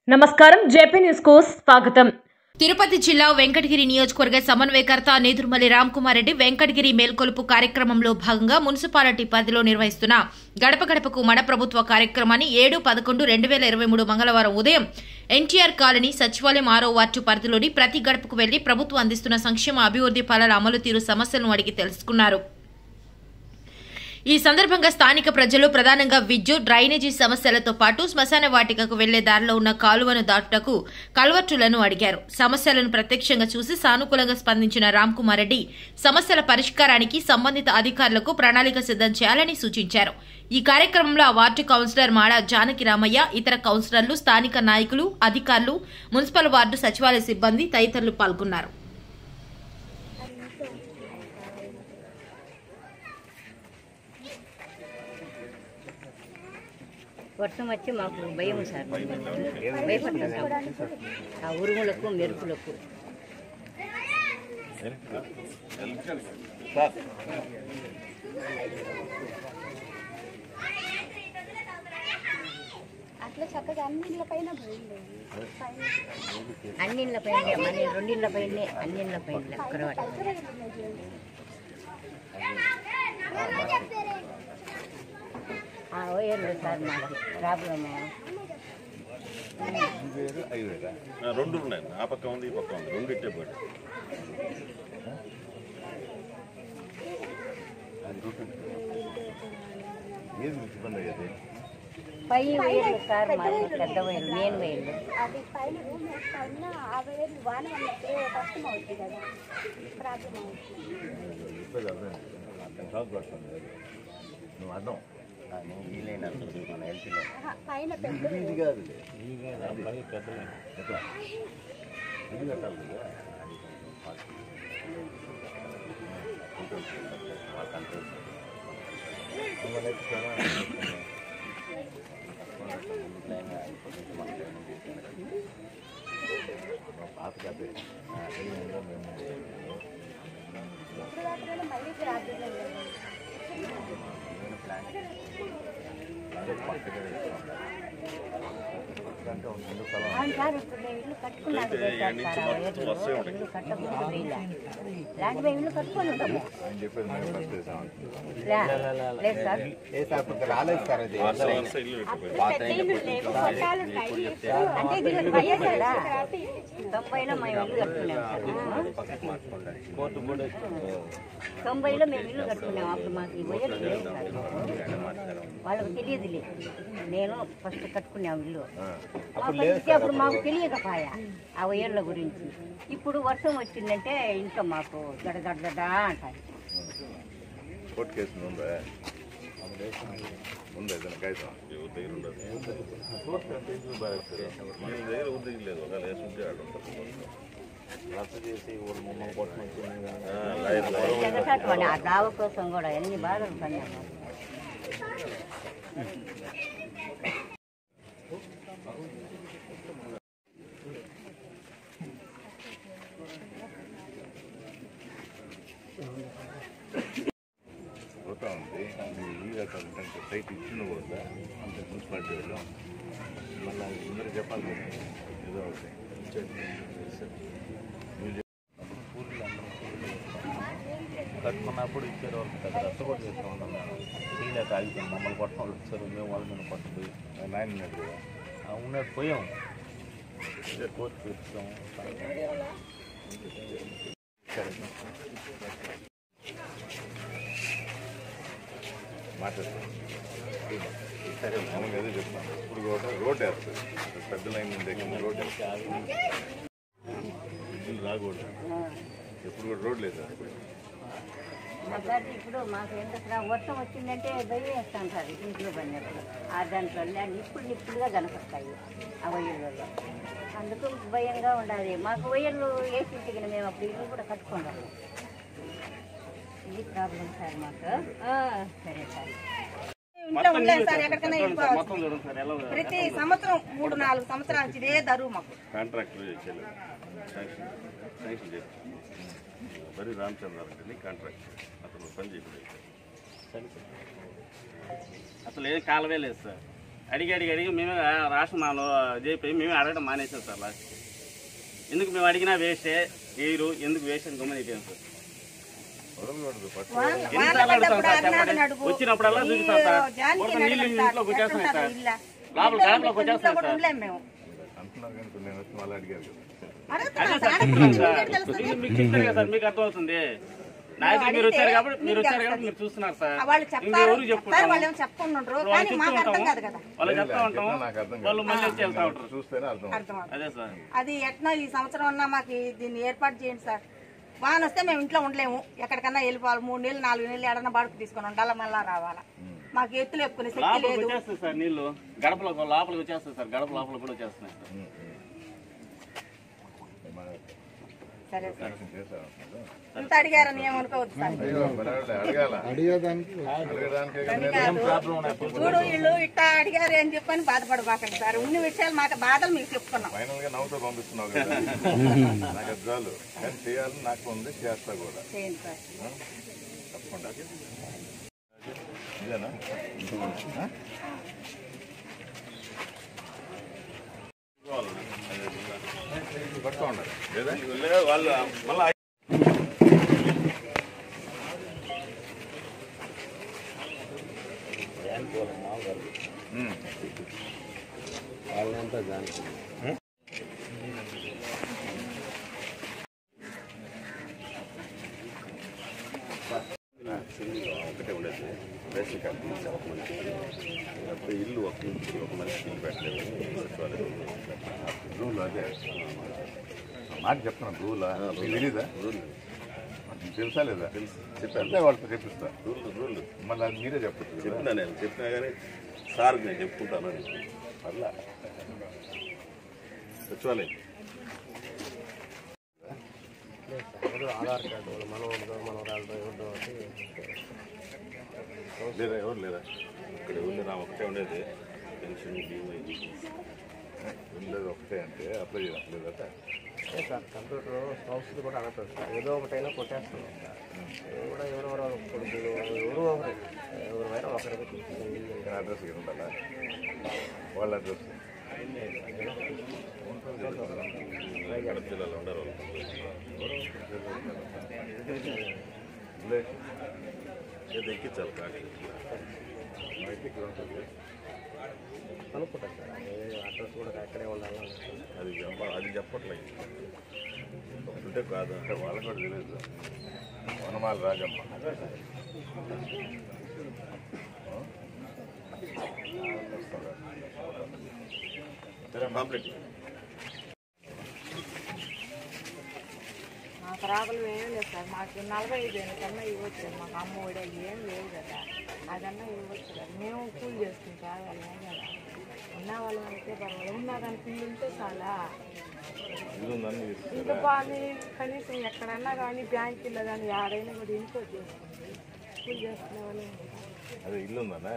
నమస్కారం JP news కు స్వాగతం తిరుపతి జిల్లా వెంకటగిరి నియోజకవర్గ సమన్వయకర్త నేదురుమల్లి రామ్కుమార్ రెడ్డి వెంకటగిరి మేల్కొలుపు కార్యక్రమంలో భాగంగా మున్సిపాలిటీ పరిధిలో నిర్వహిస్తున్న గడప గడపకు మన ప్రభుత్వ కార్యక్రమాన్ని ఏడు పదకొండు రెండు వేల ఇరవై మూడు మంగళవారం ఉదయం ఎన్టీఆర్ కాలనీ సచివాలయం ఆరో వార్డు పరిధిలోని ప్రతి గడపకు వెళ్లి ప్రభుత్వం అందిస్తున్న సంక్షేమ అభివృద్ధి ఫలాల అమలు తీరు సమస్యలను అడిగి తెలుసుకున్నారు ఈ సందర్భంగా స్థానిక ప్రజలు ప్రధానంగా విద్యుత్ డ్రైనేజీ సమస్యలతో పాటు శ్మశాన వాటికకు వెళ్లే దారిలో ఉన్న కాలువను దాటుటకు కల్వర్టులను అడిగారు సమస్యలను ప్రత్యక్షంగా చూసి సానుకూలంగా స్పందించిన రామ్ కుమార్ రెడ్డి సమస్యల పరిష్కారానికి సంబంధిత అధికారులకు ప్రణాళిక సిద్ధం చేయాలని సూచించారు ఈ కార్యక్రమంలో ఆ వార్డు కౌన్సిలర్ మాడ జానకి రామయ్య ఇతర కౌన్సిలర్లు స్థానిక నాయకులు అధికారులు మున్సిపల్ వార్డు సచివాలయ సిబ్బంది తదితరులు పాల్గొన్నారు వర్షం వచ్చి మాకు భయం సార్ భయపడతాం సార్ ఆ ఉరుములకు మెరుపులకు అట్లా చక్కగా అన్నిళ్ళ పైన పోయింది అన్నిళ్ళ పైన మన రెండిళ్ళ పైనే అన్నిళ్ళ పైన ఒక్కరవాడ ఓయర్లు సార్ మాకు ప్రాబ్లము ఆ, రెండు ఉన్నాయి ఆ పక్క ఉంది ఈ పక్క ఉంది రెండు ఇట్టే పోయి ఏది ఇబ్బంది అయ్యేది పై వైర్లు సార్ మాది పెద్ద వైర్లు నేను వైర్లు అది పైన రూమ్ వేస్తా ఉన్నా ఆ వేరు వాన వస్తే కష్టం అవుతుంది కదా ప్రాబ్లం అవుతుంది ఇబ్బంది అర్థం అర్థం కాదు పడుతుంది నువ్వు అర్థం నువ్వు వీలైన మన హెల్త్ ఆహా, పైన పెద్ద ఇది కాదు ఎట్లా ఇది కట్టాలి కదా పాత కథ ఇప్పుడు రాత్రి మళ్ళీ ప్రాబ్లం లేదు అవును సార్ ఇప్పుడు మేము ఇల్లు కట్టుకున్నాక పెట్టారు సార్ ఆ వైర్లు ఇల్లు కట్టకుండా వేయలే ఇలాంటి మేము ఇల్లు కట్టుకొని ఉంటాము ఆయన చెప్పేది మేము ఫస్ట్ చేసాం లే, లేదు సార్ వరుస వరుస ఇల్లు పెట్టిపోయి అంటే వీళ్ళకి భయం కదా తొంభైలో మేము ఇల్లు కట్టుకున్నాం సార్ తొంభైలో మేము ఇల్లు కట్టుకున్నాం అప్పుడు మాకు ఈ వైర్లు లేవు సార్ వాళ్ళకి తెలియదు లేదు నేను ఫస్ట్ కట్టుకున్నాం ఇల్లు మా పరిస్థితి అప్పుడు మాకు తెలియకపోయా ఆ వైర్ల గురించి ఇప్పుడు వర్షం వచ్చిందంటే ఇంట్లో మాకు గడగడగడ అంటారు కోర్టు కేసు ఉందా ఉంది ఏదైనా కాగితం ఎవరి దగ్గర ఉండదు మన దగ్గర ఎవరి దగ్గర లేదు ఒకవేళ వేసి ఉంటే ఆడ ఉంటుంది రద్దు చేసి వాళ్ళు మమ్మల్ని కొట్టమని జగసాటు ఆ దావ కోసం కూడా ఎన్ని బాధలు పడినాము పోతా ఉంది ఈ రకంగా సైట్ ఇచ్చిన కూడా అంత మున్సిపాలిటీ వెళ్ళాం మళ్ళీ అందరూ చెప్పాలి కదా, ఏదో ఒకటి కట్టుకున్నప్పుడు ఇచ్చారు వాళ్ళకి పెద్ద రచ్చగొట్టు చేస్తూ ఉన్నాం మేము చేయలేక ఆగిపోయాం మమ్మల్ని కొట్టడం వాళ్ళు వచ్చారు మేము వాళ్ళ మీద కొట్టపోయి నాయన ఉన్నాడు కదా ఉన్నట్టు పోయాం కోర్టు తెచ్చాం మాట్లాడతాను సరే మనం ఏదో చెప్తాను ఇప్పుడు కూడా రోడ్ వేస్తుంది పెద్ద లైన్ దగ్గర రోడ్ వేస్తుంది ఇల్లు రాకూడదు ఎప్పుడు కూడా రోడ్ లేదు అప్పుడు అట్లాంటి ఇప్పుడు మాకు ఎంత వర్షం వచ్చిందంటే భయం వేస్తాం సార్ ఇంట్లో పడినప్పుడు ఆ దాంట్లో అన్ని ఇప్పుడు నిప్పులుగా కనపడతాయి ఆ వయ్యల్లో అందుకు భయంగా ఉండాలి మాకు వయ్యలు వేసి ఇంటికి మేము అప్పుడు ఇల్లు కూడా కట్టుకుంటాము ఇది ప్రాబ్లం సార్ మాకు ఆ, సరే సార్ ఇంట్లో ఉండలేదు సార్ ఎక్కడికైనా వెళ్ళిపోవచ్చు ప్రతి సంవత్సరం మూడు నాలుగు సంవత్సరాల నుంచి ఇదే దరువు మాకు కాంట్రాక్టర్ చేయలేదు శాంక్షన్ శాంక్షన్ చేసి మరి రామచంద్రారెడ్డిని కాంట్రాక్టర్ అతను పని చేయలేదు అసలు ఏ కాలవే లేదు సార్ అడిగి అడిగి అడిగి మేమే రాష్ట్రం మనం చెప్పి మేమే అడగడం మానేసాం సార్ లాస్ట్ ఎందుకు మేము అడిగినా వేస్టే వేయరు ఎందుకు వేస్ట్ అని గమని సార్ వదలకూడదు పట్టు వాన- వాన ఎన్నిసార్లు అడుగుతాం పడ్డప్పుడు సార్ అజ్ఞాతం చెప్పండి అడుగు. వచ్చినప్పుడల్లా చూపిస్తాం సార్ ఈ జానకి ఒక నీళ్ళు నడకలు ఇంట్లోకి వచ్చేస్తున్నాయి ఎట్లుంటారో సార్ ఇల్లా. లోపల ఇంట్లో క్యాంప్లోకి ఇంట్లో వచ్చేస్తున్నాయి కూడా సార్ ఉండలేం మేము అంటున్నారు కానీ ఇప్పుడు నేను వచ్చి మళ్ళీ అడిగారు కదా అడుగుతున్నాం అదే సార్ సార్ అడగకపోతే చెప్తున్నాను మీకేం సార్ తెలుస్తుంది? మీకు మీకు చెప్తారు కదా సార్ మీకు అర్థమవుతుంది నాయకులు మీరు వచ్చారు కాబట్టి మీరు వచ్చారు కాబట్టి మీరు చూస్తున్నారు సార్ ఆ వాళ్ళు చెప్తారు ఇంకెవరు చెప్తారు చెప్పుకుంటారు వాళ్ళు ఏమో చెప్పుకుంటుండ్రు వాళ్ళు కానీ చెప్తూ మాకు అర్థం ఉంటాము కాదు కదా వాళ్ళు లేదు, చెప్తా అది ఉంటాము చెప్పినా నాకు అర్థం వాళ్ళు కాదు. మళ్ళీ వచ్చి వెళ్తా ఉంటారు చూస్తేనే అర్థం అవుతుంది. అర్థం అవుతుంది. అదే సార్ అది ఎట్నో ఈ సంవత్సరం అన్నా మాకు ఈ- దీన్ని ఏర్పాటు చేయండి సార్ వాన వస్తే మేము ఇంట్లో ఉండలేము ఎక్కడికన్నా వెళ్ళిపోవాలి మూడు నెలలు నాలుగు నెలలు ఎడన్నా బాడుకు తీసుకొని ఉండాలా మళ్ళా రావాలా మాకు ఎత్తులు ఎక్కువ శక్తి లోపలికి లేదు వచ్చేస్తుంది సార్ నీళ్లు గడపలో లోపలికి వచ్చేస్తుంది సార్ గడప లోపల కూడా వచ్చేస్తున్నాయి సార్ ఉమ్, ఉమ్. మన సరే సార్ యాక్షన్ చేశారు అంటున్నారు. ఇంత అడిగారని ఏమనుకోవద్దు సార్ అయ్యో, మరి ఆవిడ అడగాల అడగడానికి కదా నేను కాదు. చూడు వీళ్ళు ఇట్టా అడిగారు అని చెప్పని బాధపడబాకండి సార్ ఉన్ని విషయాలు మాకు బాధలు మీకు చెప్పుకున్నాం ఫైనల్ గా నవ్వుతో పంపిస్తున్నావు కదా నాకు అది చాలు కానీ చేయాలని నాకు ఉంది చేస్తా కూడా చేయండి సార్ ఆ? తప్పకుండా ఇదేనా ఆ? పట్టుకో ఉండాలి లేదా వాళ్ళు మళ్ళీ ఉమ్. ఒకటే ఉండేది రేషన్ కార్డు తీసి ఒక మనిషి అప్పుడు ఇల్లు ఒక ఇంటికి ఒక మనిషి ఇల్లు పెట్టలేదు సచివాలయం రూల్ అదే ఆ మాట చెప్తున్నాను రూల్ మీకు తెలీదా రూల్ మీకు తెలుసా లేదా తెలుసు చెప్తే చెప్పాను వాళ్ళతో చెప్పిస్తా రూల్ రూల్ మళ్ళీ అది మీరే చెప్పచ్చు కదా. చెప్పినా నేను చెప్పినా కానీ సార్ నేను చెప్పుకుంటాను అని పర్లా సచివాలయం లేదా ఎవరు లేదా ఇక్కడ ఎవరు లేరా ఒకటే ఉండేది పెన్షన్ బీమా ఇది ఉండేది ఒకటే అంటే అప్లై చేయడం లేదట సార్ కంప్యూటర్ స్పౌస్ కూడా అనట్లేదు సార్ ఏదో ఒకటైనా కొట్టేస్తున్నాం సార్ నేను కూడా ఎవరెవరో కొడుకులు ఎవరు ఒకరు ఎవరైనా ఒకరికి తీసుకెళ్ళి ఇక్కడ అడ్రస్ ఇక్కడ ఉండాలా వాళ్ళ అడ్రస్ కడప జిల్లాలో ఉండరు వాళ్ళు ఏదో ఎక్కించాలి కాకి అనుకుంటా సార్ ఏ అడ్రస్ కూడా అక్కడే ఉండాలని అది చెప్ప అది చెప్పట్లేదు ఉంటే కాదు అంటే వాళ్ళకి కూడా తెలియదు వనమాల రాజమ్మ కాంప్లీట్ మా ప్రాబ్లం ఏం లేదు సార్ మాకు నలభై ఐదు ఏళ్ళ కన్నా ఇవ్వచ్చు మాకు అమ్మ ఒడి ఏం లేవు కదా అదన్నా ఇవ్వచ్చు కదా మేము కూలి చేసుకుని తాగాలి కదా ఉన్న వాళ్ళం అయితే పర్వాలేదు ఉన్నా కానీ పిల్లలు ఉంటే చాలా ఇల్లు ఉందని ఇంకా బాగా కనీసం ఎక్కడన్నా కానీ బ్యాంకుల్లో కానీ ఆడైనా కూడా ఇంట్లో చేసుకోండి కూలి చేసుకునే వాళ్ళు అదే ఇల్లు ఉందనే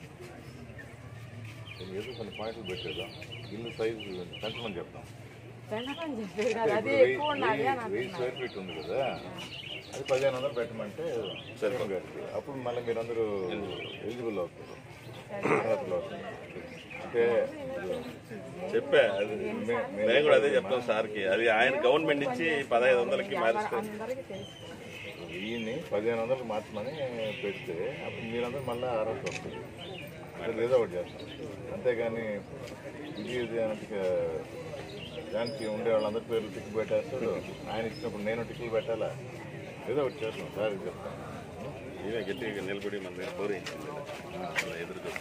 నేను ఏదో కొన్ని పాయింట్లు పెట్టేదా ఇల్లు సైజు పెంచమని చెప్తాం పెండకం చెప్పేది కదా అదే వెయ్యి- ఎక్కువ ఉండాలి అని వెయ్యి అంటున్నాను స్క్వేర్ ఫీట్ ఉంది కదా అది పదిహేను వందలు పెట్టమంటే సరిపోతుంది అప్పుడు మళ్ళీ మీరందరూ ఎలిజిబుల్ అవుతారు అర్హతలు అవుతారు అంటే చెప్పా అది మేము కూడా అదే చెప్తాం సార్కి అది ఆయన గవర్నమెంట్ నుంచి పదహైదు వందలకి మారిస్తే అందరికీ తెలుసు వెయ్యిని పదిహేను వందలు మార్చమని పెడితే అప్పుడు మీరందరూ మళ్ళీ అర్హత వస్తుంది అది ఏదో ఒకటి చేస్తాం అంతేగాని ఇది ఇది అంటే దానికి ఉండే వాళ్ళందరి పేర్లు టిక్ పెట్టేస్తాడు ఆయన ఇచ్చినప్పుడు నేను టిక్లు పెట్టాలా ఏదో ఒకటి చేస్తాం సార్ చెప్తాను ఈయన గట్టిగా నిలబడి మన దగ్గర గౌరవించింది అలా ఎదురు చూస్తాం.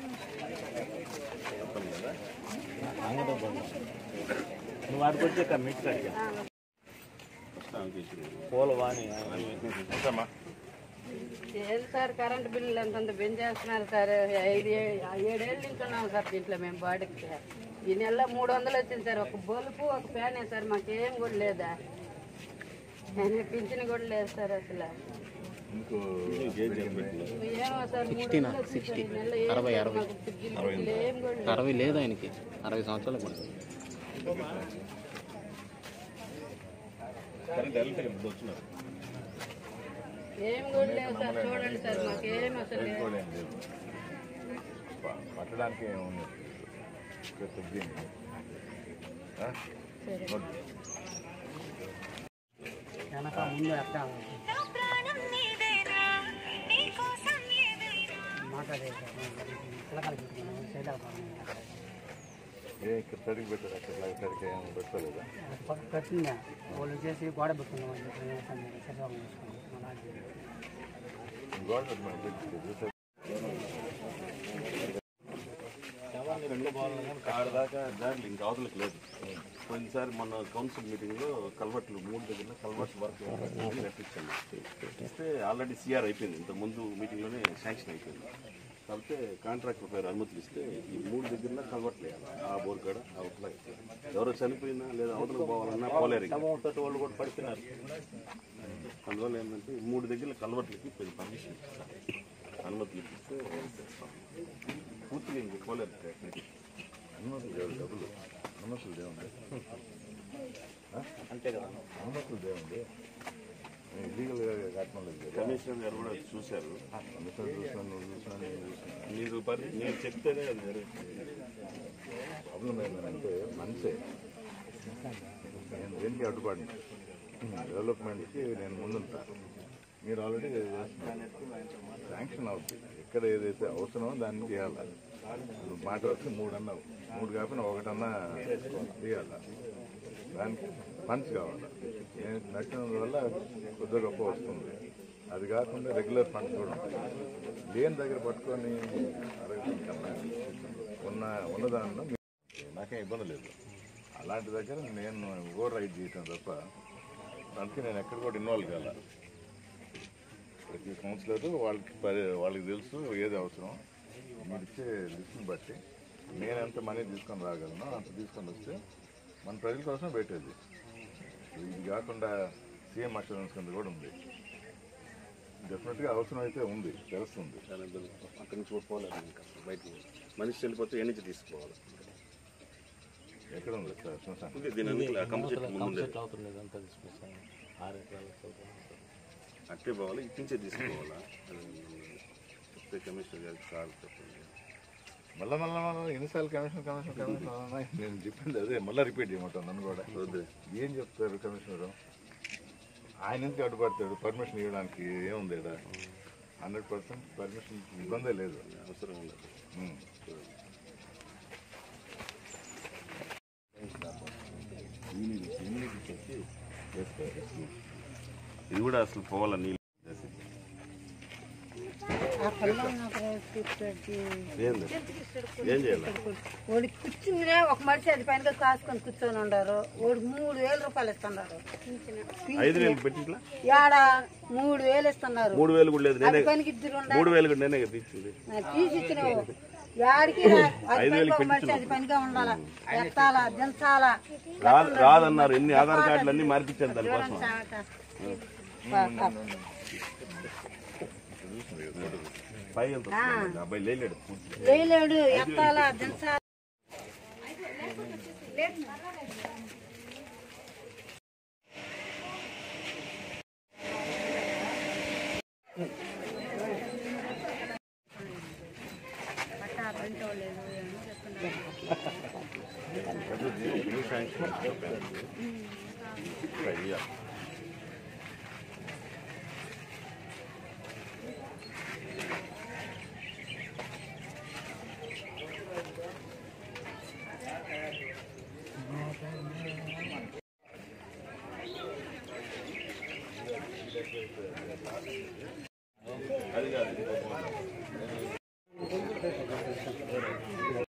మొత్తం కదా నువ్వు వాడికి వచ్చే కమిట్ అడిగా ప్రస్తుతానికి ఇచ్చింది. పూల వాణి ఎంతమ్మా ఏది సార్ కరెంట్ బిల్లులు ఎంతంత పెంచేస్తున్నారు సార్ ఐదు ఏ- ఏడేళ్ళ నుంచి ఉన్నాం సార్ దీంట్లో మేము బాడీకి ఈ నెల మూడు వందలు వచ్చింది సార్ ఒక బల్బు ఒక ఫ్యానే సార్ మాకేం కూడా లేదా నేను పింఛన్ కూడా లేదు సార్ అసలు ఇంకో ఏమో సార్ మూడు వందలు వచ్చింది సార్. ఈ నెల ఏం అరవై, లేదు. అరవై. మాకు బిల్లు గిల్లు ఏం కూడా లేదు. అరవై లేదు ఆయనకి అరవై సంవత్సరాలు పడుతుంది కరెంట్ వెళ్ళి ఇప్పుడు వచ్చినారు ఏం కూడా లేవు సార్ చూడండి సార్ మాకేం అసలు లేదు. ఇంకోటి ఏం లేదు ప- పట్టడానికి ఏముంది ఇక్కడ తగ్గింది ఆ? నోట్. వెనక ముందు అక్కడ మాట్లాడే పిల్లకాయలు పెట్టుకున్నాను సైడ్ ఏ ఇక్కడ సరిగ్గా పెట్టారు అక్కడ సరిగ్గా ఏం పెట్టలేదా కట్టిందా వాళ్ళు చేసి గోడ పెట్టుకున్నాం అని చెప్పి చంద్రబాబు చేసుకున్నాం అలాగే గోడ పెట్టమని పెట్టింది. శవాన్ని రెండు బాగున్నాయి కానీ కాడ దాకా దారి ఇంకా అవతలకి లేదు పోయినసారి మొన్న కౌన్సిల్ మీటింగ్లో కల్వర్ట్లు మూడు దగ్గర కల్వర్ట్ వర్క్ నేర్పించాను ఇస్తే ఆల్రెడీ సిఆర్ అయిపోయింది ఇంత ముందు మీటింగ్లోనే శాంక్షన్ అయిపోయింది కాకపోతే కాంట్రాక్టర్ పేరు అనుమతులు ఇస్తే ఈ మూడు దగ్గర కల్వర్ట్లు వేయాలి ఆ బోర్ కాడ అవతల ఎవరో చనిపోయినా లేదా అవతలకు పోవాలన్నా పోలేరు ఇంకా. వాళ్ళు కూడా పడుతున్నారు అందువల్ల ఏంటంటే ఈ మూడు దగ్గర కల్వర్ట్లకి కొంచెం పర్మిషన్ ఇస్తారు అనుమతులు ఇస్తే చేస్తాం. పూర్తిగా ఇంక పోలేరు టెక్నిక్ అనుమతులు దేవుడు డబ్బులు అనుమతులు దేవుంది అంతే కదా అనుమతులు దేవుంది ఇల్లీగల్గా కట్టడం లేదు కదా కమిషనర్ గారు కూడా చూశారు కమిషనర్ చూసినా నువ్వు చూసినా నేను చూసినా మీరు పరి మీరు చెప్తేనే అది జరుగుతుంది ప్రాబ్లం ఏంటంటే మనసే నేను దేనికి అడ్డుపడిన డెవలప్మెంట్కి నేను ముందుంటా మీరు ఆల్రెడీ చేస్తున్నారు శాంక్షన్ అవుతుంది ఎక్కడ ఏదైతే అవసరమో దాన్ని చేయాలి ఇప్పుడు మాట వచ్చి మూడు అన్నావు మూడు కాకపోయినా ఒకటన్నా చేయాలి దానికి ఫండ్స్ కావాలి నేను నచ్చినందువల్ల కొద్దిగా గొప్ప వస్తుంది అది కాకుండా రెగ్యులర్ ఫండ్స్ కూడా ఉంటాయి లేని దగ్గర పట్టుకొని అడగడం కన్నా ఉన్న ఉన్నదానిలో మీ- నాకేం ఇబ్బంది లేదు అలాంటి దగ్గర నేను ఓవర్ రైడ్ చేయటం తప్ప అందుకే నేను ఎక్కడ కూడా ఇన్వాల్వ్ కాల ప్రతి కౌన్సిలర్ వాళ్ళకి పరి వాళ్ళకి తెలుసు ఏది అవసరం మీరు ఇచ్చే లిస్ట్ని బట్టి నేను ఎంత మనీ తీసుకొని రాగలను అంత తీసుకొని వస్తే మన ప్రజల కోసం పెట్టేది ఇది కాకుండా సీఎం అష్యూరెన్స్ కింద కూడా ఉంది డెఫినెట్గా అవసరం అయితే ఉంది తెలుస్తుంది చాలా ఇబ్బంది అక్కడి నుంచి కూడా పోలేదు ఇంకా బయటకు మనిషి వెళ్ళిపోతే ఎన్ని నుంచి తీసుకోవాలి ఎక్కడ ఉంది సార్ శ్మశానం? ఓకే దీని అన్ని కంప చెట్టు ముందు ఉంది. అవుతుంది అంతా తీసుకొస్తాను ఆరు ఎకరాలు చదువుతాను అట్టే పోవాలి ఇటు నుంచే తీసుకోవాలా అది చెప్తే కమిషనర్ గారికి సార్ చెప్పండి మళ్ళా మళ్ళా మళ్ళీ ఎన్నిసార్లు కమిషన్ కమిషన్ కమిషన్ అన్నా నేను చెప్పింది అదే మళ్ళీ రిపీట్ చేయమంటాను నన్ను కూడా వద్దు ఏం చెప్తారు కమిషనర్ ఆయన ఎందుకు అడ్డుపడతాడు పర్మిషన్ ఇవ్వడానికి ఏముంది ఇక్కడ హండ్రెడ్ పర్సెంట్ పర్మిషన్ ఇబ్బందే లేదు అవసరం ఉండదు ఉమ్. ఇది కూడా అసలు పోవాలా నీళ్ళు ఏంది ఏం చేయాలి వాడి కూర్చునే ఒక మనిషి అది పైన కాసుకొని కూర్చొని ఉండారు వాడు మూడు వేల రూపాయలు ఇస్తున్నారు ఐదు వేలు పెట్టి ఇట్లా యాడ మూడు వేలు ఇస్తున్నారు మూడు వేలు కూడా లేదు నేనే అది పనికి ఇద్దరు ఉండాలి మూడు వేలు కూడా నేనే కదా తీసింది తీసి ఇచ్చినావు యాడికి రా. అది ఐదు పనికి వేలు ఒక మనిషి అది పనిగా ఉండాలా ఎత్తాలా దించాలా రాదు రాదన్నారు ఎన్ని ఆధార్ కార్డులు అన్ని మార్పించాను దానికోసం పై ఎంత వస్తుంది? అబ్బాయి లేలేడు పూర్తిగా. వేయలేడు ఎత్తాలా దించాలా న్యూ శాంక్షన్ ట్రై చేయాలి అది కాదు